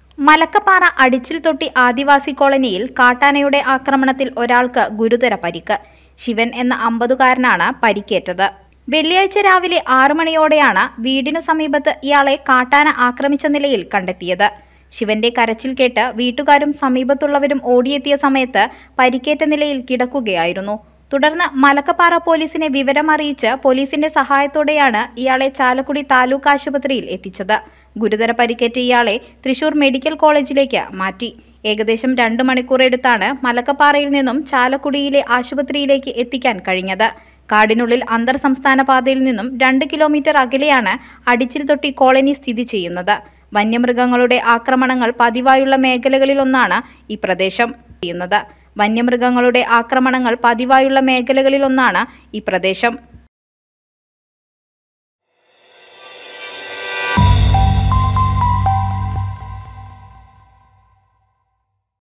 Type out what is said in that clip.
മലക്കപ്പാറ അടിച്ചിൽ തൊട്ടി ആദിവാസി കോളനിയിൽ കാട്ടാനയുടെ ആക്രമണത്തിൽ ഒരാൾക്ക് ഗുരുതര പരിക്ക് ശിവൻ എന്ന അമ്പതുകാരനാണ് പരിക്കേറ്റത് വെള്ളിയാഴ്ച രാവിലെ ആറു മണിയോടെയാണ് വീടിനു സമീപത്ത് ഇയാളെ കാട്ടാന ആക്രമിച്ച നിലയിൽ കണ്ടെത്തിയത് ശിവന്റെ കരച്ചിൽ കേട്ട് വീട്ടുകാരും സമീപത്തുള്ളവരും ഓടിയെത്തിയ സമയത്ത് പരിക്കേറ്റ നിലയിൽ കിടക്കുകയായിരുന്നു തുടർന്ന് മലക്കപ്പാറ പോലീസിനെ വിവരമറിയിച്ച് പോലീസിന്റെ സഹായത്തോടെയാണ് ഇയാളെ ചാലക്കുടി താലൂക്ക് ആശുപത്രിയിൽ എത്തിച്ചത് ഗുരുതര പരിക്കേറ്റ ഇയാളെ തൃശൂർ മെഡിക്കൽ കോളേജിലേക്ക് മാറ്റി ഏകദേശം രണ്ട് മണിക്കൂർ എടുത്താണ് മലക്കപ്പാറയിൽ നിന്നും ചാലക്കുടിയിലെ ആശുപത്രിയിലേക്ക് എത്തിക്കാൻ കഴിഞ്ഞത് കാടിനുള്ളിൽ അന്തർ സംസ്ഥാന പാതയിൽ നിന്നും രണ്ട് കിലോമീറ്റർ അകലെയാണ് അടിച്ചിൽ തൊട്ടി കോളനി സ്ഥിതി ചെയ്യുന്നത് വന്യമൃഗങ്ങളുടെ ആക്രമണങ്ങൾ പതിവായുള്ള മേഖലകളിലൊന്നാണ് ഈ പ്രദേശം ചെയ്യുന്നത് വന്യമൃഗങ്ങളുടെ ആക്രമണങ്ങൾ പതിവായുള്ള മേഖലകളിലൊന്നാണ് ഈ പ്രദേശം